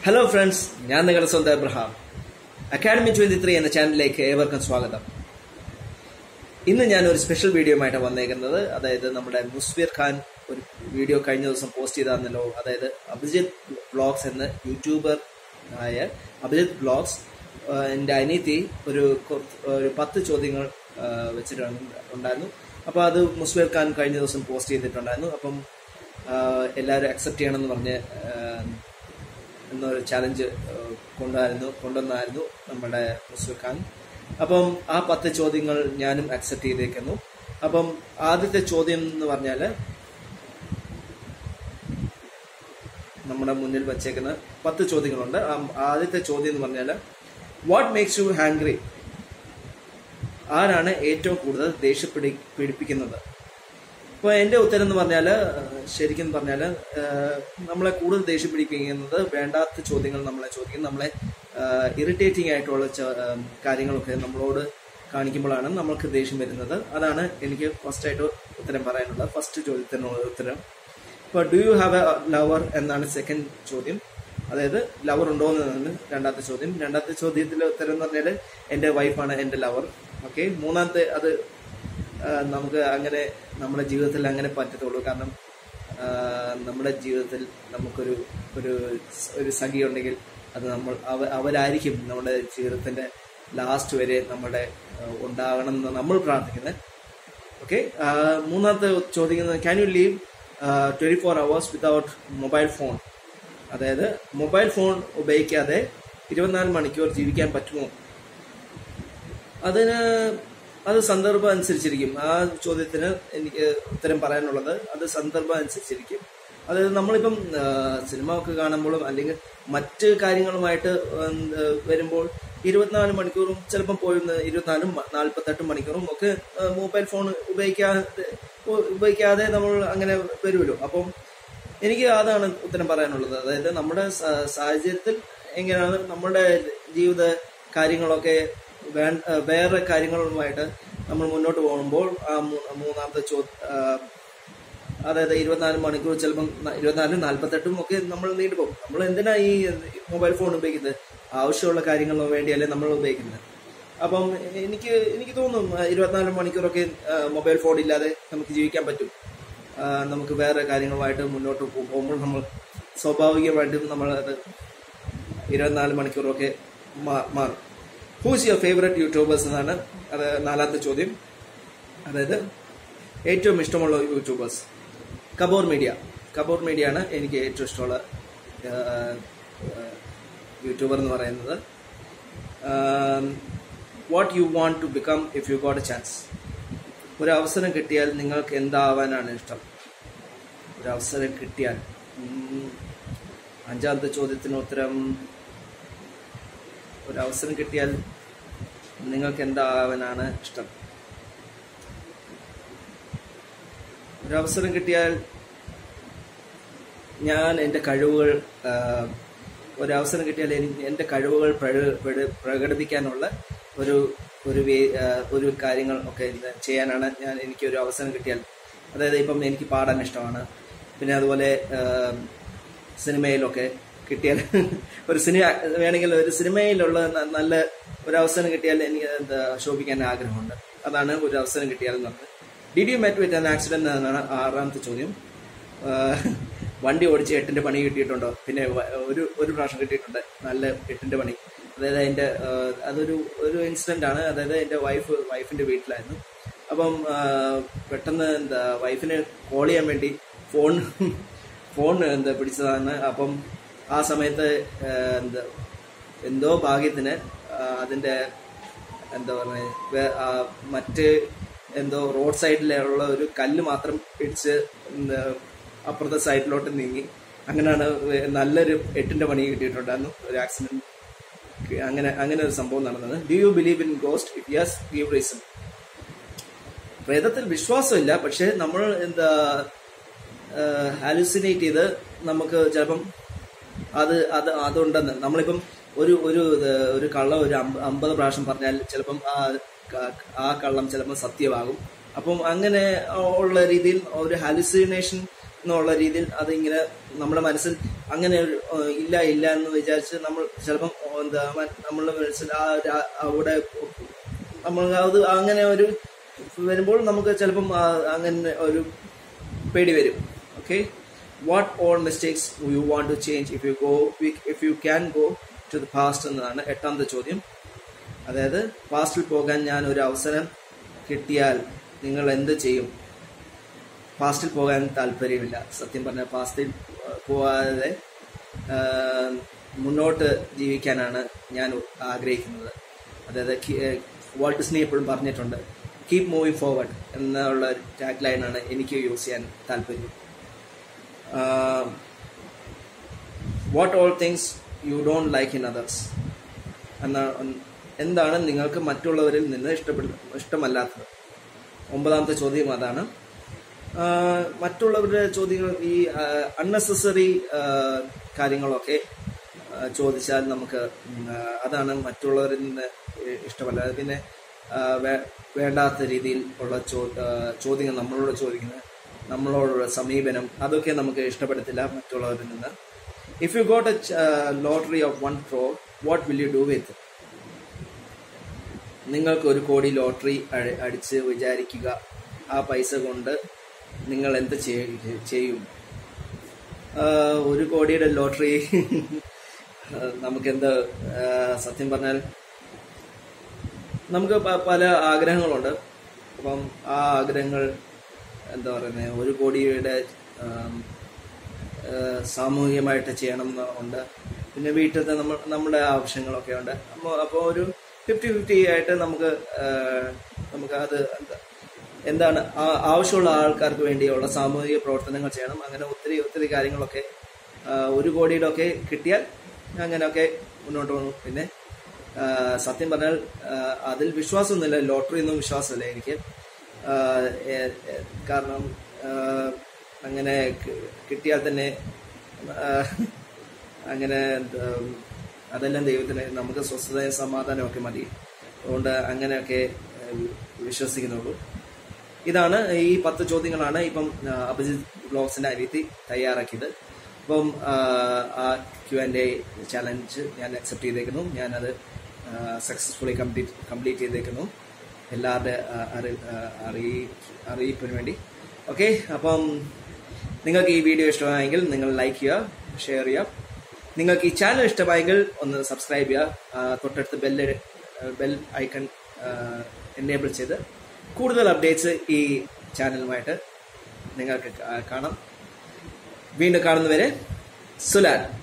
hello friends ഞാൻ നിങ്ങളുടെ സ്വന്തം എബ്രഹാം അക്കാഡമി ട്വന്റി ത്രീ എന്ന ചാനലിലേക്ക് ഏവർക്കും സ്വാഗതം ഇന്ന് ഞാൻ ഒരു സ്പെഷ്യൽ വീഡിയോയുമായിട്ടാണ് വന്നേക്കുന്നത് അതായത് നമ്മുടെ മുസ്ഫിർ ഖാൻ ഒരു വീഡിയോ കഴിഞ്ഞ ദിവസം പോസ്റ്റ് ചെയ്താന്നല്ലോ അതായത് അഭിജിത്ത് ബ്ലോഗ്സ് എന്ന യൂട്യൂബർ ആയ അഭിജിത്ത് ബ്ലോഗ്സ് എൻ്റെ അനിയത്തി ഒരു കുറച്ച് ഒരു പത്ത് ചോദ്യങ്ങൾ ആ, വെച്ചിട്ടുണ്ട് ഉണ്ടായിരുന്നു അപ്പോൾ അത് മുസ്ഫിർ ഖാൻ കഴിഞ്ഞ ദിവസം പോസ്റ്റ് ചെയ്തിട്ടുണ്ടായിരുന്നു അപ്പം ആ, എല്ലാവരും അക്സെപ്റ്റ് ചെയ്യണമെന്ന് പറഞ്ഞ് ആ, എന്നൊരു ചാലഞ്ച് കൊണ്ടുവരുന്നു കൊണ്ടുവന്നായിരുന്നു നമ്മുടെ മുസ്ലിം ഖാൻ അപ്പം ആ പത്ത് ചോദ്യങ്ങൾ ഞാനും അക്സെപ്റ്റ് ചെയ്തേക്കുന്നു അപ്പം ആദ്യത്തെ ചോദ്യം എന്ന് പറഞ്ഞാൽ നമ്മുടെ മുന്നിൽ വച്ചേക്കുന്ന പത്ത് ചോദ്യങ്ങളുണ്ട് ആ ആദ്യത്തെ ചോദ്യം എന്ന് പറഞ്ഞാൽ വാട്ട് മേക്സ് യു ഹാംഗ്രി ആരാണ് ഏറ്റവും കൂടുതൽ ദേഷ്യപ്പിടി പീഡിപ്പിക്കുന്നത് അപ്പോൾ എൻ്റെ ഉത്തരം എന്ന് പറഞ്ഞാൽ ശരിക്കും പറഞ്ഞാൽ നമ്മളെ കൂടുതൽ ദേഷ്യം പിടിപ്പിക്കുന്നത് വേണ്ടാത്ത ചോദ്യങ്ങൾ നമ്മളെ ചോദിക്കും നമ്മളെ ഇറിറ്റേറ്റിംഗ് ആയിട്ടുള്ള ച- ആ, കാര്യങ്ങളൊക്കെ നമ്മളോട് കാണിക്കുമ്പോഴാണ് നമ്മൾക്ക് ദേഷ്യം വരുന്നത് അതാണ് എനിക്ക് ഫസ്റ്റ് ആയിട്ട് ഉത്തരം പറയാനുള്ളത് ഫസ്റ്റ് ചോദ്യത്തിനുള്ള ഉത്തരം ഇപ്പോൾ do you have a lover എന്നാണ് സെക്കൻഡ് ചോദ്യം അതായത് ലവർ ഉണ്ടോ എന്നാണ് രണ്ടാമത്തെ ചോദ്യം രണ്ടാമത്തെ ചോദ്യത്തിലെ ഉത്തരം എന്ന് പറഞ്ഞാൽ എൻ്റെ വൈഫാണ് എൻ്റെ ലവർ ഓക്കെ മൂന്നാമത്തെ അത് ആ, നമുക്ക് അങ്ങനെ നമ്മുടെ ജീവിതത്തിൽ അങ്ങനെ പറ്റത്തുള്ളൂ കാരണം ആ, നമ്മുടെ ജീവിതത്തിൽ നമുക്കൊരു ഒരു ഒരു സഖി ഉണ്ടെങ്കിൽ അത് നമ്മൾ അവ അവരായിരിക്കും നമ്മുടെ ജീവിതത്തിന്റെ ലാസ്റ്റ് വരെ നമ്മുടെ ആ, ഉണ്ടാകണം എന്ന് നമ്മൾ പ്രാർത്ഥിക്കുന്നത് ഓക്കെ മൂന്നാമത്തെ ചോദിക്കുന്നത് can you leave twenty four hours without mobile phone അതായത് മൊബൈൽ ഫോൺ ഉപയോഗിക്കാതെ ഇരുപത്തിനാല് മണിക്കൂർ ജീവിക്കാൻ പറ്റുമോ അതിന് അത് സന്ദർഭം അനുസരിച്ചിരിക്കും ആ ചോദ്യത്തിന് എനിക്ക് ഉത്തരം പറയാനുള്ളത് അത് സന്ദർഭം അനുസരിച്ചിരിക്കും അതായത് നമ്മളിപ്പം ആ, സിനിമ ഒക്കെ കാണുമ്പോഴും അല്ലെങ്കിൽ മറ്റ് കാര്യങ്ങളുമായിട്ട് എന്ത് വരുമ്പോൾ ഇരുപത്തിനാല് മണിക്കൂറും ചിലപ്പം പോയിരുന്ന ഇരുപത്തിനാലും മ- നാൽപ്പത്തെട്ട് മണിക്കൂറും ഒക്കെ ആ, മൊബൈൽ ഫോൺ ഉപയോഗിക്കാതെ ഉപയോഗിക്കാതെ നമ്മൾ അങ്ങനെ വരുമല്ലോ അപ്പം എനിക്ക് അതാണ് ഉത്തരം പറയാനുള്ളത് അതായത് നമ്മുടെ സ- സാഹചര്യത്തിൽ എങ്ങനെയാണ് നമ്മുടെ ജീവിത കാര്യങ്ങളൊക്കെ വേ- ആ, വേറെ കാര്യങ്ങളുമായിട്ട് നമ്മൾ മുന്നോട്ട് പോകുമ്പോൾ ആ മൂ- മൂന്നാമത്തെ ചോ ആ, അതായത് ഇരുപത്തിനാല് മണിക്കൂർ ചിലപ്പം ന- ഇരുപത്തിനാലും നാല്പത്തെട്ടും ഒക്കെ നമ്മൾ നീണ്ടുപോകും നമ്മൾ എന്തിനാ ഈ മൊബൈൽ ഫോൺ ഉപയോഗിക്കുന്നത് ആവശ്യമുള്ള കാര്യങ്ങൾക്ക് വേണ്ടിയല്ലേ നമ്മൾ ഉപയോഗിക്കുന്നത് അപ്പം എനിക്ക് എനിക്ക് തോന്നും ആ, ഇരുപത്തിനാല് മണിക്കൂറൊക്കെ ആ, മൊബൈൽ ഫോൺ ഇല്ലാതെ നമുക്ക് ജീവിക്കാൻ പറ്റും ആ, നമുക്ക് വേറെ കാര്യങ്ങളുമായിട്ട് മുന്നോട്ട് പോ- പോകുമ്പോൾ നമ്മൾ സ്വാഭാവികമായിട്ടും നമ്മൾ അത് ഇരുപത്തിനാല് മണിക്കൂറൊക്കെ മാ- മാറും ഹൂസ് യുവർ ഫേവറേറ്റ് യൂട്യൂബേഴ്സ് എന്നാണ് അത് നാലാമത്തെ ചോദ്യം അതായത് ഏറ്റവും ഇഷ്ടമുള്ള യൂട്യൂബേഴ്സ് കബോർ മീഡിയ കബോർ മീഡിയ ആണ് എനിക്ക് ഏറ്റവും ഇഷ്ടമുള്ള ആ, ആ, യൂട്യൂബർ എന്ന് പറയുന്നത് what you want to become if you got a chance ഒരു അവസരം കിട്ടിയാൽ നിങ്ങൾക്ക് എന്താവാനാണ് ഇഷ്ടം ഒരു അവസരം കിട്ടിയാൽ ഉം, അഞ്ചാമത്തെ ചോദ്യത്തിന് ഉത്തരം ഒരു അവസരം കിട്ടിയാൽ നിങ്ങൾക്ക് എന്താവാനാണ് ഇഷ്ടം ഒരു അവസരം കിട്ടിയാൽ ഞാൻ എൻ്റെ കഴിവുകൾ ആ, ഒരു അവസരം കിട്ടിയാൽ എനിക്ക് എൻ്റെ കഴിവുകൾ പ്രക- പ്രക- പ്രകടിപ്പിക്കാനുള്ള ഒരു ഒരു വേ- ആ, ഒരു കാര്യങ്ങൾ ഒക്കെ ഇത് ചെയ്യാനാണ് ഞാൻ എനിക്ക് ഒരു അവസരം കിട്ടിയാൽ അതായത് ഇപ്പം എനിക്ക് പാടാൻ ഇഷ്ടമാണ് പിന്നെ അതുപോലെ ആ, സിനിമയിലൊക്കെ കിട്ടിയാൽ ഒരു സിനിമ വേണമെങ്കിൽ ഒരു സിനിമയിലുള്ള ന- നല്ല ഒരു അവസരം കിട്ടിയാൽ എനിക്ക് എന്താ ശോഭിക്കാൻ ആഗ്രഹമുണ്ട് അതാണ് ഒരു അവസരം കിട്ടിയാൽ എന്ന് പറഞ്ഞത് did you met with an accident എന്നാണ് ആറാമത്തെ ചോദ്യം ആഹ് വണ്ടി ഓടിച്ച് എട്ടിന്റെ പണി കിട്ടിയിട്ടുണ്ടോ പിന്നെ വ- ഒരു ഒരു പ്രാവശ്യം കിട്ടിയിട്ടുണ്ട് നല്ല എട്ടിന്റെ പണി അതായത് അതിന്റെ ആഹ് അതൊരു ഒരു ഇൻസിഡന്റ് ആണ് അതായത് എന്റെ വൈഫ് വൈഫിന്റെ വീട്ടിലായിരുന്നു അപ്പം ആഹ് പെട്ടെന്ന് എന്താ വൈഫിന് കോൾ ചെയ്യാൻ വേണ്ടി ഫോൺ ഫോൺ എന്താ പിടിച്ചതാണ് അപ്പം ആ സമയത്ത് ആഹ് എന്താ എന്തോ ഭാഗ്യത്തിന് ആഹ് അതിന്റെ എന്താ പറയുക മറ്റ് എന്തോ റോഡ് സൈഡിലുള്ള ഒരു കല്ല് മാത്രം പിടിച്ച് എന്താ അപ്പുറത്തെ സൈഡിലോട്ട് നീങ്ങി അങ്ങനെയാണ് വേ- നല്ലൊരു എട്ടിന്റെ പണി കിട്ടിയിട്ടുണ്ടായിരുന്നു ഒരു ആക്സിഡന്റ് അങ്ങനെ അങ്ങനെ ഒരു സംഭവം നടന്നത് do you believe in ghost if yes give reason പ്രേതത്തിൽ വിശ്വാസമില്ല പക്ഷെ നമ്മൾ എന്താ ഹാലുസിനേറ്റ് ചെയ്ത് നമുക്ക് ചിലപ്പം അത് അത് അതുണ്ടെന്ന് നമ്മളിപ്പം ഒരു ഒരു ഇത് ഒരു കള്ളം ഒരു അമ്പ- അമ്പത് പ്രാവശ്യം പറഞ്ഞാൽ ചിലപ്പം ആ ക- ആ കള്ളം ചിലപ്പം സത്യമാകും അപ്പം അങ്ങനെ ഉള്ള രീതിയിൽ ഒരു ഹാലുസിനേഷൻ എന്നുള്ള രീതിയിൽ അത് ഇങ്ങനെ നമ്മുടെ മനസ്സിൽ അങ്ങനെ ഒരു ഏഹ്, ഇല്ല ഇല്ല എന്ന് വിചാരിച്ച് നമ്മൾ ചിലപ്പം എന്താ മ- നമ്മളുടെ മനസ്സിൽ ആ ഒരു ആ- അവിടെ നമ്മൾ അത് അങ്ങനെ ഒരു വരുമ്പോൾ നമുക്ക് ചിലപ്പം ആ അങ്ങനെ ഒരു പേടി വരും okay what all mistakes you want to change if you go if you can go to the past എന്നതാണ് എട്ടാമത്തെ ചോദ്യം അതായത് പാസ്റ്റിൽ പോകാൻ ഞാൻ ഒരു അവസരം കിട്ടിയാൽ നിങ്ങൾ എന്ത് ചെയ്യും പാസ്റ്റിൽ പോകാൻ താല്പര്യമില്ല സത്യം പറഞ്ഞാൽ പാസ്റ്റിൽ പോകാതെ ആ, മുന്നോട്ട് ജീവിക്കാനാണ് ഞാൻ ആഗ്രഹിക്കുന്നത് അതായത് കി- ഏ, വാൾട്ട് ഡിസ്നി എപ്പോഴും പറഞ്ഞിട്ടുണ്ട് കീപ് മൂവിങ് ഫോർവേഡ് എന്നുള്ള ടാഗ് ലൈനാണ് എനിക്ക് യൂസ് ചെയ്യാൻ താല്പര്യം what all things you don't like in others എന്ന എന്താണ് നിങ്ങൾക്ക് മറ്റുള്ളവരിൽ നിന്ന് ഇഷ്ടപ്പെടു ഇഷ്ടമല്ലാത്തത് ഒമ്പതാമത്തെ ചോദ്യം അതാണ് ആ, മറ്റുള്ളവരുടെ ചോദ്യങ്ങൾ ഈ അൺനെസസറി കാര്യങ്ങളൊക്കെ ആ, ചോദിച്ചാൽ നമുക്ക് ഉം, ആ, അതാണ് മറ്റുള്ളവരിൽ നിന്ന് ഇഷ്ടമല്ല പിന്നെ ആ, വേ- വേണ്ടാത്ത രീതിയിൽ ഉള്ള ചോ- ആ, ചോദ്യങ്ങൾ നമ്മളോട് ചോദിക്കുന്നത് നമ്മളോടുള്ള സമീപനം അതൊക്കെ നമുക്ക് ഇഷ്ടപ്പെടത്തില്ല മറ്റുള്ളവരിൽ നിന്ന് if you got a lottery of one crore what will you do with നിങ്ങൾക്ക് ഒരു കോടി ലോട്ടറി അടി- അടിച്ച് വിചാരിക്കുക ആ പൈസ കൊണ്ട് നിങ്ങൾ എന്ത് ചെയ്യ- ചെയ്യും ആ, ഒരു കോടിയുടെ ലോട്ടറി നമുക്കെന്ത് ആ, സത്യം പറഞ്ഞാൽ നമുക്ക് പ- പല ആഗ്രഹങ്ങളുണ്ട് അപ്പം ആ ആഗ്രഹങ്ങൾ എന്താ പറയുന്നത് ഒരു കോടിയുടെ ആം, ആ, സാമൂഹികമായിട്ട് ചെയ്യണം എന്ന് ഉണ്ട് പിന്നെ വീട്ടിലത്തെ നമ്മൾ നമ്മുടെ ആവശ്യങ്ങളൊക്കെ ഉണ്ട് അപ്പോൾ അപ്പോൾ ഒരു ഫിഫ്റ്റി ഫിഫ്റ്റി ആയിട്ട് നമുക്ക് ആ, നമുക്ക് അത് എന്താ എന്താണ് ആ- ആവശ്യമുള്ള ആൾക്കാർക്ക് വേണ്ടിയുള്ള സാമൂഹിക പ്രവർത്തനങ്ങൾ ചെയ്യണം അങ്ങനെ ഒത്തിരി ഒത്തിരി കാര്യങ്ങളൊക്കെ ആ, ഒരു കോടിയുടെ ഒക്കെ കിട്ടിയാൽ അങ്ങനെയൊക്കെ മുന്നോട്ട് പോകും പിന്നെ ആ, സത്യം പറഞ്ഞാൽ ആ, അതിൽ വിശ്വാസമൊന്നുമില്ല ലോട്ടറി ഒന്നും വിശ്വാസമില്ല എനിക്ക് ആ, ഏ- ഏ- കാരണം ആ, അങ്ങനെ കി- കിട്ടിയാൽ തന്നെ ആ, അങ്ങനെ എന്താ, അതെല്ലാം ദൈവത്തിന് നമുക്ക് സ്വസ്ഥതയും സമാധാനവും ഒക്കെ മതി അതുകൊണ്ട് അങ്ങനെയൊക്കെ ആ, വിശ്വസിക്കുന്നുള്ളൂ ഇതാണ് ഈ പത്ത് ചോദ്യങ്ങളാണ് ഇപ്പം ആ, അഭിജിത്ത് ബ്ലോഗ്സിന്റെ അനിയത്തി തയ്യാറാക്കിയത് അപ്പം ആ, ആ ക്യു ആൻഡ് എ ചലഞ്ച് ഞാൻ അക്സെപ്റ്റ് ചെയ്തേക്കുന്നു ഞാനത് സക്സസ്ഫുള്ളി കംപ്ലീറ്റ് കംപ്ലീറ്റ് ചെയ്തേക്കുന്നു എല്ലാവരുടെ ആ, അറി- ആ, അറിയി അറിയിപ്പിന് വേണ്ടി ഓക്കെ അപ്പം നിങ്ങൾക്ക് ഈ വീഡിയോ ഇഷ്ടമായെങ്കിൽ നിങ്ങൾ ലൈക്ക് ചെയ്യുക ഷെയർ ചെയ്യുക നിങ്ങൾക്ക് ഈ ചാനൽ ഇഷ്ടമായെങ്കിൽ ഒന്ന് സബ്സ്ക്രൈബ് ചെയ്യുക ആ, തൊട്ടടുത്ത് ബെല്ല് ബെൽ ഐക്കൺ എനേബിൾ ചെയ്ത് കൂടുതൽ അപ്ഡേറ്റ്സ് ഈ ചാനലുമായിട്ട് നിങ്ങൾക്ക് കാ- കാണാം വീണ്ടും കാണുന്നവരെ സുലാൻ